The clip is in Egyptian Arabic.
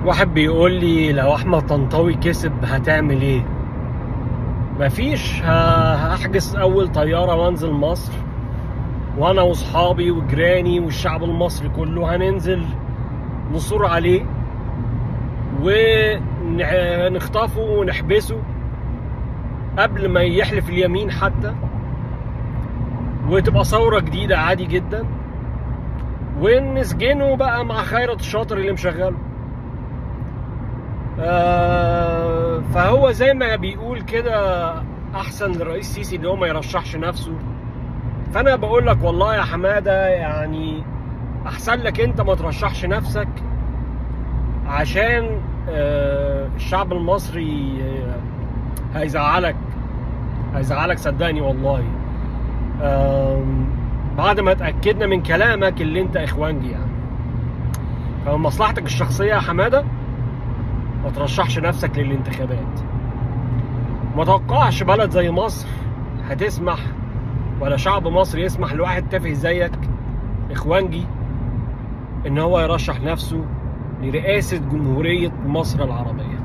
واحد بيقول لي لو احمد طنطاوي كسب هتعمل ايه مفيش ه- هحجز اول طياره وانزل مصر وانا واصحابي وجيراني والشعب المصري كله هننزل نصور عليه ونخطفه ونحبسه قبل ما يحلف اليمين حتى وتبقى ثورة جديدة عادي جدا ونسجنه بقى مع خيرت الشاطر اللي مشغله آه فهو زي ما بيقول كده احسن للرئيس سيسي ان هو ما يرشحش نفسه فانا بقول لك والله يا حماده يعني احسن لك انت ما ترشحش نفسك عشان آه الشعب المصري آه هيزعلك هيزعلك صدقني والله آم، بعد ما اتاكدنا من كلامك اللي انت اخوانجي يعني فمن مصلحتك الشخصيه يا حماده ما ترشحش نفسك للانتخابات ما توقعش بلد زي مصر هتسمح ولا شعب مصر يسمح لواحد تافه زيك اخوانجي ان هو يرشح نفسه لرئاسة جمهورية مصر العربية